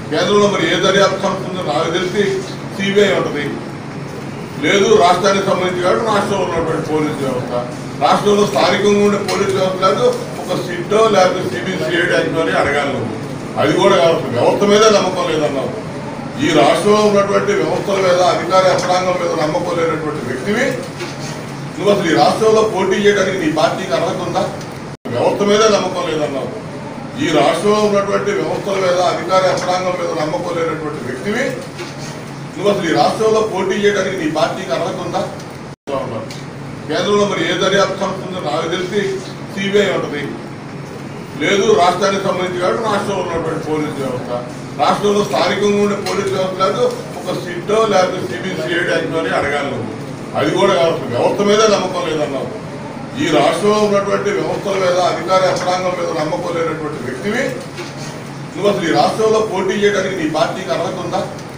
కేంద్రంలో మరి ఏ దర్యాప్తు సంస్థ ఉందో నాకు తెలిసి సిబిఐ ఉంటుంది లేదు రాష్ట్రానికి సంబంధించి కాబట్టి రాష్ట్రంలో ఉన్నటువంటి పోలీస్ వ్యవస్థ రాష్ట్రంలో స్థానికంగా ఉండే పోలీస్ వ్యవస్థ లేదు ఒక సిట్టో లేకపోతే సిబిసిఐడి అని అడగాలి నువ్వు అది కూడా కాదు వ్యవస్థ మీదే నమ్మకం లేదన్నావు ఈ రాష్ట్రంలో ఉన్నటువంటి వ్యవస్థల మీద అధికార యంత్రాంగం మీద నమ్మకం లేనటువంటి వ్యక్తివి నువ్వు అసలు ఈ రాష్ట్రంలో పోటీ చేయడానికి నీ పార్టీకి అర్హత ఉందా వ్యవస్థ మీదే నమ్మకం లేదన్నావు ఈ రాష్ట్రంలో ఉన్నటువంటి వ్యవస్థల మీద అధికార యంత్రాంగం మీద నమ్మకం లేనటువంటి వ్యక్తివి నువ్వు అసలు ఈ రాష్ట్రంలో పోటీ చేయడానికి నీ పార్టీకి అర్హత ఉందా కేంద్రంలో మరి ఏ దర్యాప్తు సంస్థ ఉందో నాకు తెలిసి సిబిఐ ఉంటుంది లేదు రాష్ట్రానికి సంబంధించి కాబట్టి రాష్ట్రంలో ఉన్నటువంటి పోలీస్ వ్యవస్థ రాష్ట్రంలో స్థానికంగా ఉండే పోలీస్ వ్యవస్థ లేదు ఒక సిట్టో లేకపోతే సిబిసిఐడి అని అడగాలి నువ్వు అది కూడా కాదు వ్యవస్థ మీదే నమ్మకం లేదన్నావు ఈ రాష్ట్రంలో ఉన్నటువంటి వ్యవస్థల మీద అధికార యంత్రాంగం మీద నమ్మకం లేనటువంటి వ్యక్తివి నువ్వు అసలు ఈ రాష్ట్రంలో పోటీ చేయడానికి నీ పార్టీకి అర్హత ఉందా